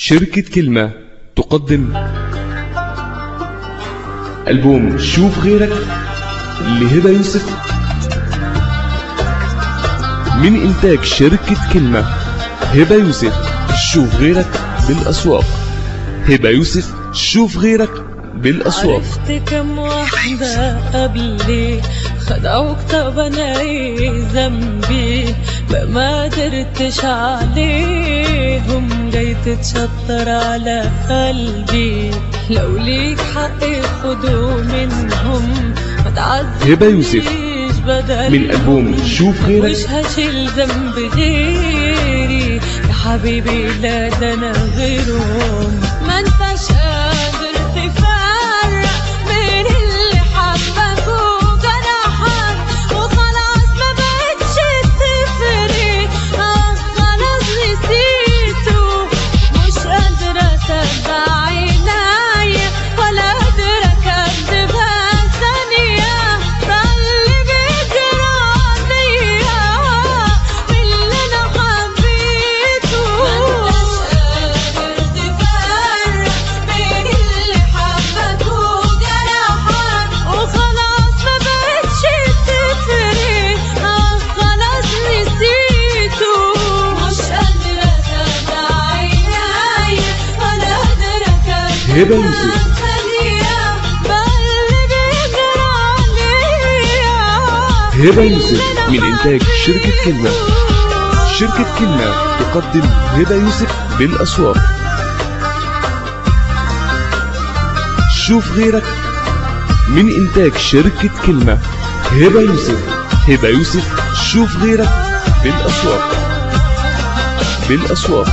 شركة كلمة تقدم ألبوم شوف غيرك لهبة يوسف من إنتاج شركة كلمة هبة يوسف شوف غيرك بالأسواق هبة يوسف شوف غيرك بالأسواق عرفت كم واحدة قبلي خدعوك طب انا ايه ذنبي بقى ما قدرتش عليهم جاي تتشطر على قلبي لو ليك حق خدوا منهم ما تعذبنيش هبة يوسف بدل من ألبوم شوف غيرك مش هشيل ذنب غيري يا حبيبي لا ده انا غيرهم ما انتش قادر تفرق بين اللي حبك وجرحك وخلاص ما بقتش تفرق اه خلاص نسيته مش قادرة اصدق عينيا ولا قادرة اكذبها ثانية ده اللي بيجرى عليا باللي انا حبيته منتش قادر تفرق بين اللي حبك وجرحك وخلاص ما بقتش تفرق اه خلاص نسيته مش قادرة اصدق عينيا ولا قادرة اكذب هبة يوسف هبة يوسف من إنتاج شركة كلمة شركة كلمة تقدم هبة يوسف بالأسواق شوف غيرك من إنتاج شركة كلمة هبة يوسف هبة يوسف شوف غيرك بالأسواق بالأسواق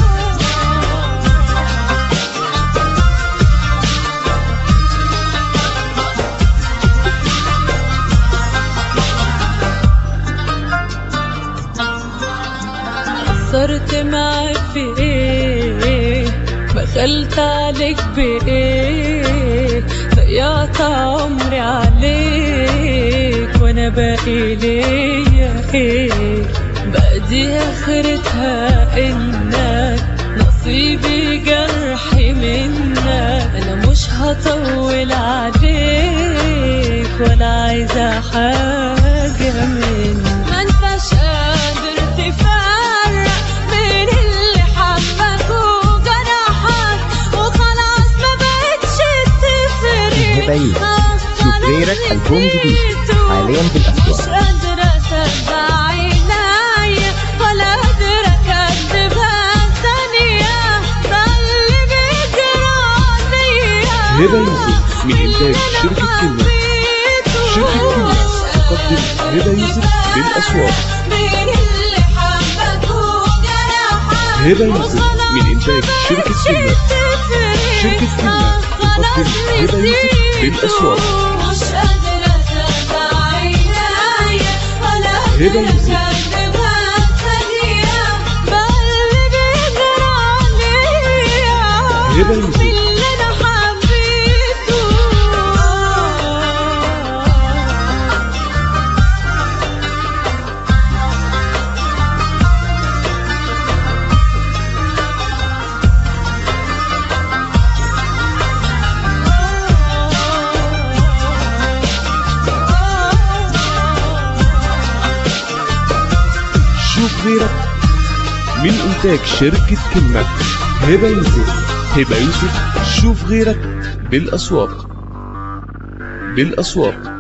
قصرت معاك في ايه بخلت عليك بايه ضيعت عمري عليك وانا باقي ليا ايه بقى دي اخرتها انك نصيبي جرحي منك انا مش هطول عليك ولا عايزه حاجه منك ما انتش قادر تفرق بين اللي حبك وجرحك وخلاص ما بقتش تفرق هبة يوسف. آه، شوف خلاص غيرك ألبوم جديد نسيته. حالياً بالأسواق. مش قادرة أصدق عينيا ولا قادرة أكذبها ثانية ده اللي بيجرى عليا هبة يوسف من إنتاج شركة كلمة شركة كلمة تقدم هبة يوسف بالأسواق هبة يوسف من إنتاج شركة كلمة شركة كلمة تقدم هبة يوسف بالأسواق هبة يوسف هبة يوسف. اللي انا حبيته شوف غيرك من إنتاج شركة كلمة هبة يوسف هبة يوسف شوف غيرك بالأسواق بالأسواق